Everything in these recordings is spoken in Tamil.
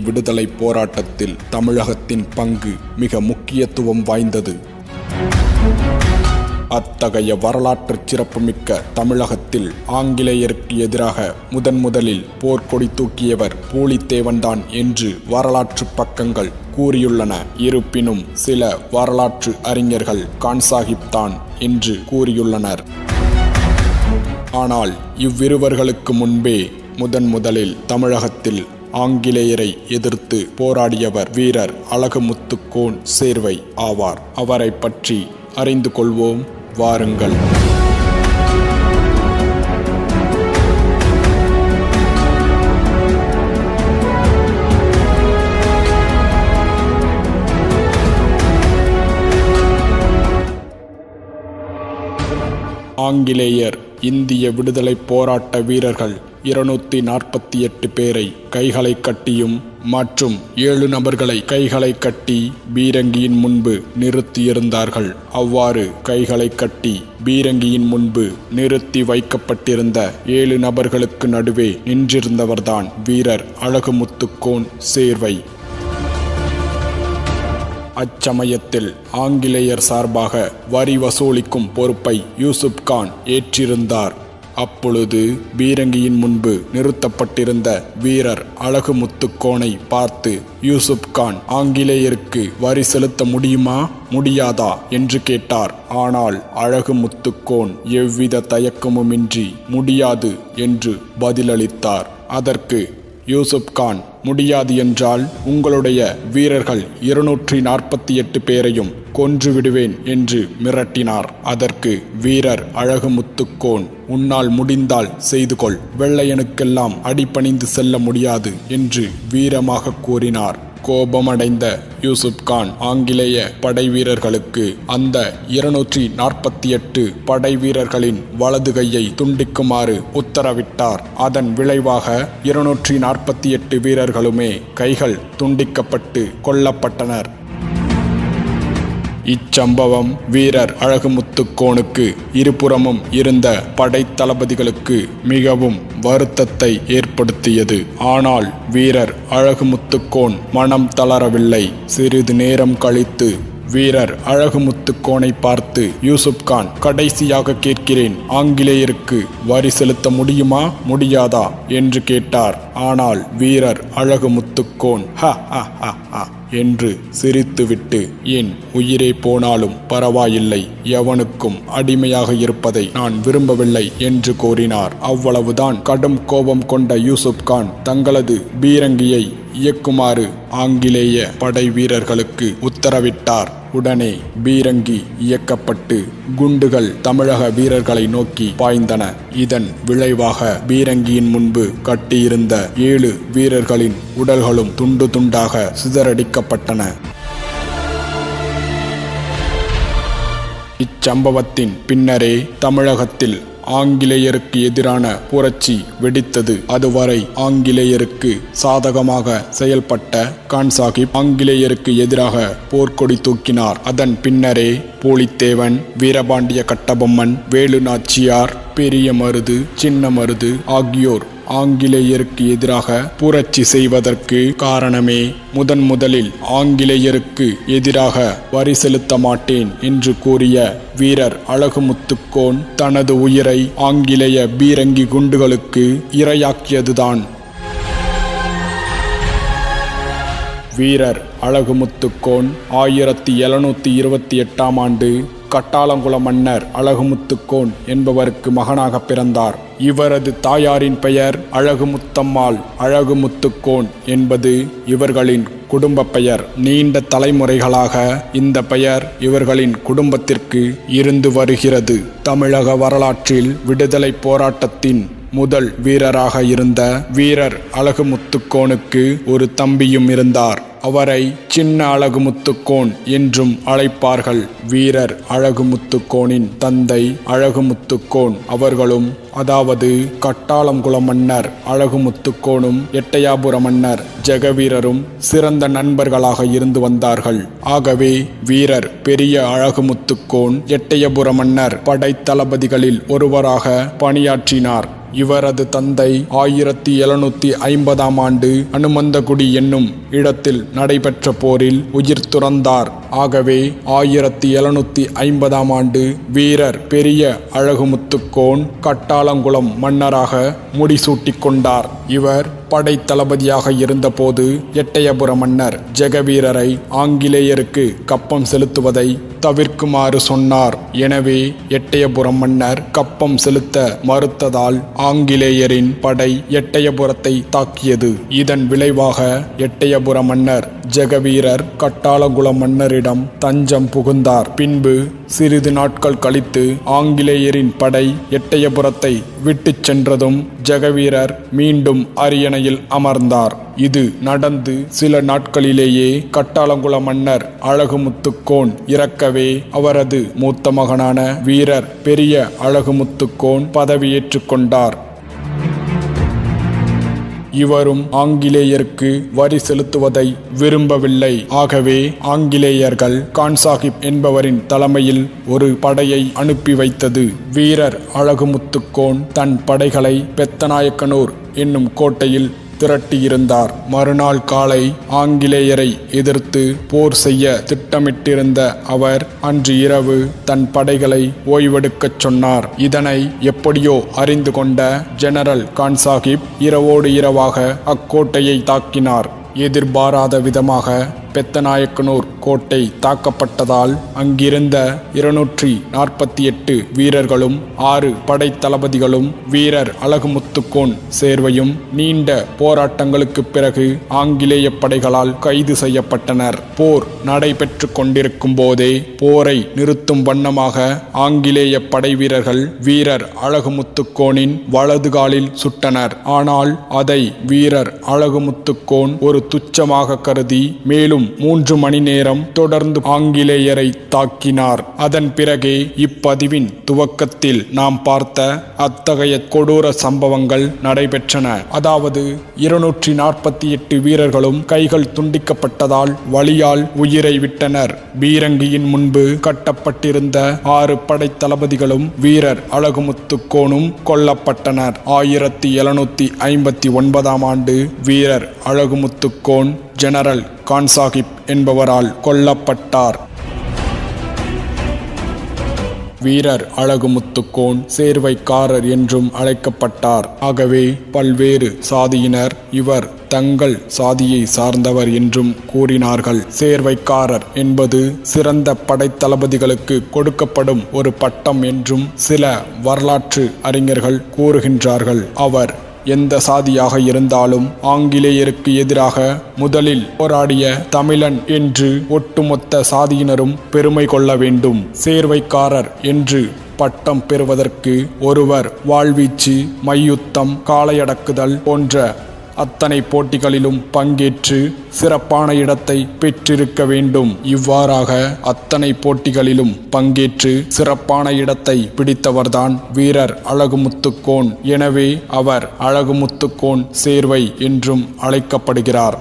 விடுதலை போராட்டத்தில் தமிழகத்தின் பங்கு மிக முக்கியத்துவம் வாய்ந்தது அத்தகைய வரலாற்று சிறப்புமிக்க தமிழகத்தில் ஆங்கிலேயருக்கு எதிராக முதன் முதலில் போர்க்கொடி தூக்கியவர் பூலித்தேவன்தான் என்று வரலாற்று பக்கங்கள் கூறியுள்ளன இருப்பினும் சில வரலாற்று அறிஞர்கள் கான்சாஹிப் தான் என்று கூறியுள்ளனர் ஆனால் இவ்விருவர்களுக்கு முன்பே முதன் முதலில் தமிழகத்தில் ஆங்கிலேயரை எதிர்த்து போராடியவர் வீரர் அழகுமுத்துக்கோன் சேர்வை ஆவார் அவரை பற்றி அறிந்து கொள்வோம் வாருங்கள் ஆங்கிலேயர் இந்திய விடுதலை போராட்ட வீரர்கள் இருநூத்தி நாற்பத்தி எட்டு பேரை கைகளை கட்டியும் மற்றும் ஏழு நபர்களை கைகளை கட்டி பீரங்கியின் முன்பு நிறுத்தியிருந்தார்கள் அவ்வாறு கைகளை கட்டி பீரங்கியின் முன்பு நிறுத்தி வைக்கப்பட்டிருந்த ஏழு நபர்களுக்கு நடுவே நின்றிருந்தவர்தான் வீரர் அழகுமுத்துக்கோன் சேர்வை அச்சமயத்தில் ஆங்கிலேயர் சார்பாக வரி வசூலிக்கும் பொறுப்பை யூசுப் கான் ஏற்றிருந்தார் அப்பொழுது பீரங்கியின் முன்பு நிறுத்தப்பட்டிருந்த வீரர் அழகு முத்துக்கோனை பார்த்து யூசுப் கான் ஆங்கிலேயருக்கு வரி செலுத்த முடியுமா முடியாதா என்று கேட்டார் ஆனால் அழகு முத்துக்கோன் எவ்வித தயக்கமுமின்றி முடியாது என்று பதிலளித்தார் அதற்கு யூசுப் கான் முடியாது என்றால் உங்களுடைய வீரர்கள் இருநூற்றி நாற்பத்தி எட்டு பேரையும் கொன்று விடுவேன் என்று மிரட்டினார் அதற்கு வீரர் அழகுமுத்துக்கோன் உன்னால் முடிந்தால் செய்து கொள் வெள்ளையனுக்கெல்லாம் அடிபணிந்து செல்ல முடியாது என்று வீரமாக கூறினார் கோபமடைந்த யூசுப் கான் ஆங்கிலேய படை வீரர்களுக்கு அந்த இருநூற்றி நாற்பத்தி எட்டு படை வீரர்களின் வலது கையை துண்டிக்குமாறு உத்தரவிட்டார் அதன் விளைவாக இருநூற்றி நாற்பத்தி எட்டு வீரர்களுமே கைகள் துண்டிக்கப்பட்டு கொல்லப்பட்டனர் இச்சம்பவம் வீரர் அழகுமுத்துக்கோனுக்கு இருபுறமும் இருந்த படைத்தளபதிகளுக்கு மிகவும் வருத்தத்தை ஏற்படுத்தியது ஆனால் வீரர் அழகுமுத்துக்கோன் மனம் தளரவில்லை சிறிது நேரம் கழித்து வீரர் அழகுமுத்துக்கோனை பார்த்து யூசுப் கான் கடைசியாக கேட்கிறேன் ஆங்கிலேயருக்கு வரி செலுத்த முடியுமா முடியாதா என்று கேட்டார் ஆனால் வீரர் அழகுமுத்துக்கோன் ஹ ஹ ஹ ஹ என்று சிரித்துவிட்டு என் உயிரே போனாலும் பரவாயில்லை எவனுக்கும் அடிமையாக இருப்பதை நான் விரும்பவில்லை என்று கூறினார் அவ்வளவுதான் கடும் கோபம் கொண்ட யூசுப் கான் தங்களது பீரங்கியை இயக்குமாறு ஆங்கிலேய படை வீரர்களுக்கு உத்தரவிட்டார் உடனே பீரங்கி இயக்கப்பட்டு குண்டுகள் தமிழக வீரர்களை நோக்கி பாய்ந்தன இதன் விளைவாக பீரங்கியின் முன்பு கட்டியிருந்த ஏழு வீரர்களின் உடல்களும் துண்டு துண்டாக சிதறடிக்கப்பட்டன இச்சம்பவத்தின் பின்னரே தமிழகத்தில் ஆங்கிலேயருக்கு எதிரான புரட்சி வெடித்தது அதுவரை ஆங்கிலேயருக்கு சாதகமாக செயல்பட்ட கான் சாஹிப் ஆங்கிலேயருக்கு எதிராக போர்க்கொடி தூக்கினார் அதன் பின்னரே பூலித்தேவன் வீரபாண்டிய கட்டபொம்மன் வேலு நாச்சியார் பெரிய மருது சின்ன மருது ஆகியோர் ஆங்கிலேயருக்கு எதிராக புரட்சி செய்வதற்கு காரணமே முதன் முதலில் ஆங்கிலேயருக்கு எதிராக வரி செலுத்த மாட்டேன் என்று கூறிய வீரர் அழகுமுத்துக்கோன் தனது உயிரை ஆங்கிலேய பீரங்கி குண்டுகளுக்கு இரையாக்கியதுதான் வீரர் அழகுமுத்துக்கோன் ஆயிரத்தி எழுநூத்தி இருபத்தி எட்டாம் ஆண்டு கட்டாளங்குள மன்னர் அழகுமுத்துக்கோன் என்பவருக்கு மகனாக பிறந்தார் இவரது தாயாரின் பெயர் அழகுமுத்தம்மாள் அழகுமுத்துக்கோன் என்பது இவர்களின் குடும்ப பெயர் நீண்ட தலைமுறைகளாக இந்த பெயர் இவர்களின் குடும்பத்திற்கு இருந்து வருகிறது தமிழக வரலாற்றில் விடுதலை போராட்டத்தின் முதல் வீரராக இருந்த வீரர் அழகுமுத்துக்கோனுக்கு ஒரு தம்பியும் இருந்தார் அவரை சின்ன அழகுமுத்துக்கோன் என்றும் அழைப்பார்கள் வீரர் அழகுமுத்துக்கோனின் தந்தை அழகுமுத்துக்கோன் அவர்களும் அதாவது கட்டாளங்குள மன்னர் அழகுமுத்துக்கோனும் எட்டயாபுர மன்னர் ஜெகவீரரும் சிறந்த நண்பர்களாக இருந்து வந்தார்கள் ஆகவே வீரர் பெரிய அழகுமுத்துக்கோன் எட்டயபுர மன்னர் படைத்தளபதிகளில் ஒருவராக பணியாற்றினார் இவரது தந்தை ஆயிரத்தி எழுநூத்தி ஐம்பதாம் ஆண்டு அனுமந்தகுடி என்னும் இடத்தில் நடைபெற்ற போரில் உயிர் துறந்தார் ஆகவே ஆயிரத்தி எழுநூத்தி ஐம்பதாம் ஆண்டு வீரர் பெரிய அழகுமுத்துக்கோன் கட்டாளங்குளம் மன்னராக முடிசூட்டிக் கொண்டார் இவர் படை தளபதியாக இருந்தபோது எட்டயபுர மன்னர் ஜெகவீரரை ஆங்கிலேயருக்கு கப்பம் செலுத்துவதை தவிர்க்குமாறு சொன்னார் எனவே எட்டயபுரம் மன்னர் கப்பம் செலுத்த மறுத்ததால் ஆங்கிலேயரின் படை எட்டயபுரத்தை தாக்கியது இதன் விளைவாக எட்டயபுர மன்னர் ஜெகவீரர் கட்டாளகுளம் மன்னரிடம் தஞ்சம் புகுந்தார் பின்பு சிறிது நாட்கள் கழித்து ஆங்கிலேயரின் படை எட்டயபுரத்தை விட்டுச் சென்றதும் ஜெகவீரர் மீண்டும் அரியணையில் அமர்ந்தார் இது நடந்து சில நாட்களிலேயே கட்டாளங்குள மன்னர் அழகுமுத்துக்கோன் இறக்கவே அவரது மூத்த மகனான வீரர் பெரிய அழகுமுத்துக்கோன் பதவியேற்றுக் கொண்டார் இவரும் ஆங்கிலேயருக்கு வரி செலுத்துவதை விரும்பவில்லை ஆகவே ஆங்கிலேயர்கள் கான்சாஹிப் என்பவரின் தலைமையில் ஒரு படையை அனுப்பி வைத்தது வீரர் அழகுமுத்துக்கோன் தன் படைகளை பெத்தநாயக்கனூர் என்னும் கோட்டையில் திரட்டியிருந்தார் மறுநாள் காலை ஆங்கிலேயரை எதிர்த்து போர் செய்ய திட்டமிட்டிருந்த அவர் அன்று இரவு தன் படைகளை ஓய்வெடுக்கச் சொன்னார் இதனை எப்படியோ அறிந்து கொண்ட ஜெனரல் கான்சாஹிப் இரவோடு இரவாக அக்கோட்டையை தாக்கினார் எதிர்பாராத விதமாக பெத்தநாயக்கனூர் கோட்டை தாக்கப்பட்டதால் அங்கிருந்த இருநூற்றி நாற்பத்தி எட்டு வீரர்களும் ஆறு படைத்தளபதிகளும் வீரர் அழகுமுத்துக்கோன் சேர்வையும் நீண்ட போராட்டங்களுக்குப் பிறகு ஆங்கிலேய படைகளால் கைது செய்யப்பட்டனர் போர் நடைபெற்று கொண்டிருக்கும் போதே போரை நிறுத்தும் வண்ணமாக ஆங்கிலேய படை வீரர்கள் வீரர் அழகுமுத்துக்கோனின் வலது காலில் சுட்டனர் ஆனால் அதை வீரர் அழகுமுத்துக்கோன் ஒரு துச்சமாக கருதி மேலும் மூன்று மணி நேரம் தொடர்ந்து ஆங்கிலேயரை தாக்கினார் அதன் பிறகே இப்பதிவின் துவக்கத்தில் நாம் பார்த்த அத்தகைய கொடூர சம்பவங்கள் நடைபெற்றன அதாவது இருநூற்றி நாற்பத்தி எட்டு வீரர்களும் கைகள் துண்டிக்கப்பட்டதால் வலியால் உயிரை விட்டனர் பீரங்கியின் முன்பு கட்டப்பட்டிருந்த ஆறு படை தளபதிகளும் வீரர் அழகுமுத்துக்கோனும் கொல்லப்பட்டனர் ஆயிரத்தி எழுநூத்தி ஐம்பத்தி ஒன்பதாம் ஆண்டு வீரர் அழகுமுத்துக்கோன் ஜெனரல் கான்சாஹிப் என்பவரால் கொல்லப்பட்டார் வீரர் அழகுமுத்துக்கோன் சேர்வைக்காரர் என்றும் அழைக்கப்பட்டார் ஆகவே பல்வேறு சாதியினர் இவர் தங்கள் சாதியை சார்ந்தவர் என்றும் கூறினார்கள் சேர்வைக்காரர் என்பது சிறந்த படைத்தளபதிகளுக்கு கொடுக்கப்படும் ஒரு பட்டம் என்றும் சில வரலாற்று அறிஞர்கள் கூறுகின்றார்கள் அவர் எந்த சாதியாக இருந்தாலும் ஆங்கிலேயருக்கு எதிராக முதலில் போராடிய தமிழன் என்று ஒட்டுமொத்த சாதியினரும் பெருமை கொள்ள வேண்டும் சேர்வைக்காரர் என்று பட்டம் பெறுவதற்கு ஒருவர் வாழ்வீச்சு மையுத்தம் காளையடக்குதல் போன்ற அத்தனை போட்டிகளிலும் பங்கேற்று சிறப்பான இடத்தை பெற்றிருக்க வேண்டும் இவ்வாறாக அத்தனை போட்டிகளிலும் பங்கேற்று சிறப்பான இடத்தை பிடித்தவர்தான் வீரர் அழகுமுத்துக்கோன் எனவே அவர் அழகுமுத்துக்கோன் சேர்வை என்றும் அழைக்கப்படுகிறார்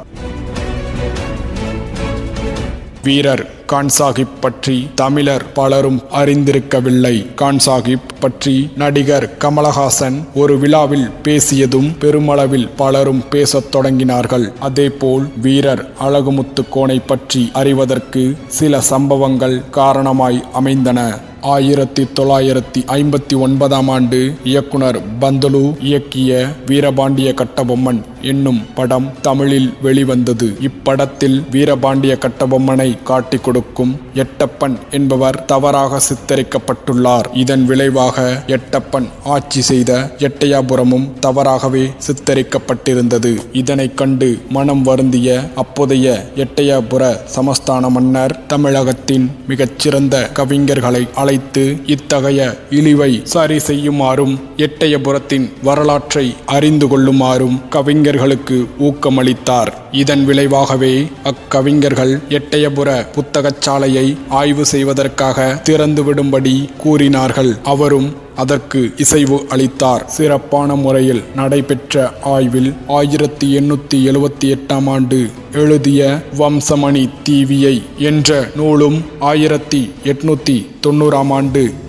வீரர் கான்சாஹிப் பற்றி தமிழர் பலரும் அறிந்திருக்கவில்லை கான்சாஹிப் பற்றி நடிகர் கமலஹாசன் ஒரு விழாவில் பேசியதும் பெருமளவில் பலரும் பேசத் தொடங்கினார்கள் அதேபோல் வீரர் அழகுமுத்து கோனை பற்றி அறிவதற்கு சில சம்பவங்கள் காரணமாய் அமைந்தன ஆயிரத்தி தொள்ளாயிரத்தி ஐம்பத்தி ஒன்பதாம் ஆண்டு இயக்குனர் பந்தலு இயக்கிய வீரபாண்டிய கட்டபொம்மன் என்னும் படம் தமிழில் வெளிவந்தது இப்படத்தில் வீரபாண்டிய கட்டபொம்மனை காட்டிக் கொடுக்கும் எட்டப்பன் என்பவர் தவறாக சித்தரிக்கப்பட்டுள்ளார் இதன் விளைவாக எட்டப்பன் ஆட்சி செய்த எட்டயாபுரமும் தவறாகவே சித்தரிக்கப்பட்டிருந்தது இதனைக் கண்டு மனம் வருந்திய அப்போதைய எட்டயாபுர சமஸ்தான மன்னர் தமிழகத்தின் மிகச்சிறந்த கவிஞர்களை அழைத்து இத்தகைய இழிவை சரி செய்யுமாறும் எட்டயபுரத்தின் வரலாற்றை அறிந்து கொள்ளுமாறும் கவிஞர்களுக்கு ஊக்கமளித்தார் இதன் விளைவாகவே அக்கவிஞர்கள் எட்டயபுர புத்தகச்சாலையை ஆய்வு செய்வதற்காக திறந்துவிடும்படி கூறினார்கள் அவரும் அதற்கு இசைவு அளித்தார் சிறப்பான முறையில் நடைபெற்ற ஆய்வில் ஆயிரத்தி எண்ணூத்தி எழுவத்தி எட்டாம் ஆண்டு எழுதிய வம்சமணி தீவியை என்ற நூலும் ஆயிரத்தி எட்நூத்தி தொண்ணூறாம் ஆண்டு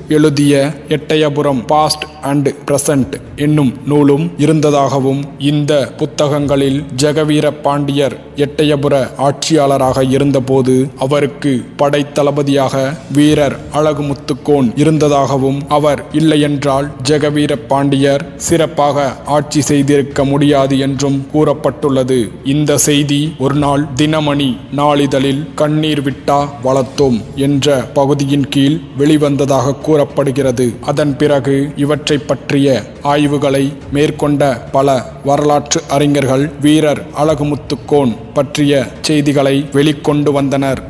எழுதிய எட்டயபுரம் பாஸ்ட் அண்ட் பிரசன்ட் என்னும் நூலும் இருந்ததாகவும் இந்த புத்தகங்களில் ஜெகவீர பாண்டியர் எட்டயபுர ஆட்சியாளராக இருந்தபோது அவருக்கு படைத்தளபதியாக வீரர் அழகுமுத்துக்கோன் இருந்ததாகவும் அவர் இல்லையென்றால் ஜெகவீர பாண்டியர் சிறப்பாக ஆட்சி செய்திருக்க முடியாது என்றும் கூறப்பட்டுள்ளது இந்த செய்தி ஒரு நாள் தினமணி நாளிதழில் கண்ணீர் விட்டா வளர்த்தோம் என்ற பகுதியின் கீழ் வெளிவந்ததாக கூறப்படுகிறது அதன் பிறகு இவற்றை பற்றிய ஆய்வுகளை மேற்கொண்ட பல வரலாற்று அறிஞர்கள் வீரர் அழகுமுத்துக்கோன் பற்றிய செய்திகளை வெளிக்கொண்டு வந்தனர்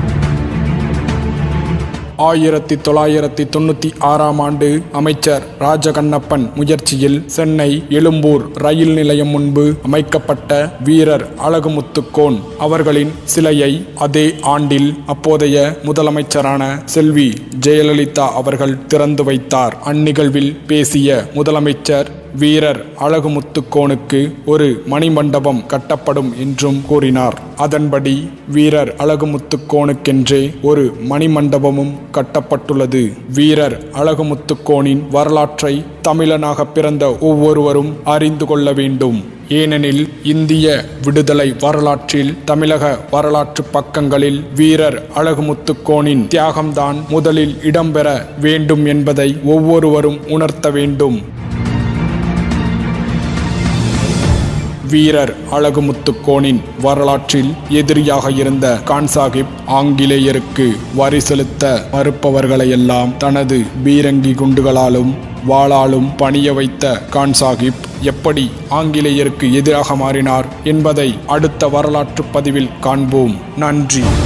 ஆயிரத்தி தொள்ளாயிரத்தி தொண்ணூத்தி ஆறாம் ஆண்டு அமைச்சர் ராஜகண்ணப்பன் முயற்சியில் சென்னை எழும்பூர் ரயில் நிலையம் முன்பு அமைக்கப்பட்ட வீரர் அழகுமுத்துக்கோன் அவர்களின் சிலையை அதே ஆண்டில் அப்போதைய முதலமைச்சரான செல்வி ஜெயலலிதா அவர்கள் திறந்து வைத்தார் அந்நிகழ்வில் பேசிய முதலமைச்சர் வீரர் அழகுமுத்துக்கோனுக்கு ஒரு மணிமண்டபம் கட்டப்படும் என்றும் கூறினார் அதன்படி வீரர் அழகுமுத்துக்கோனுக்கென்றே ஒரு மணிமண்டபமும் கட்டப்பட்டுள்ளது வீரர் அழகுமுத்துக்கோனின் வரலாற்றை தமிழனாக பிறந்த ஒவ்வொருவரும் அறிந்து கொள்ள வேண்டும் ஏனெனில் இந்திய விடுதலை வரலாற்றில் தமிழக வரலாற்று பக்கங்களில் வீரர் அழகுமுத்துக்கோனின் தியாகம்தான் முதலில் இடம்பெற வேண்டும் என்பதை ஒவ்வொருவரும் உணர்த்த வேண்டும் வீரர் அழகுமுத்துக்கோனின் வரலாற்றில் எதிரியாக இருந்த கான் சாஹிப் ஆங்கிலேயருக்கு வரி செலுத்த மறுப்பவர்களையெல்லாம் தனது பீரங்கி குண்டுகளாலும் வாளாலும் பணிய வைத்த கான் சாஹிப் எப்படி ஆங்கிலேயருக்கு எதிராக மாறினார் என்பதை அடுத்த வரலாற்று பதிவில் காண்போம் நன்றி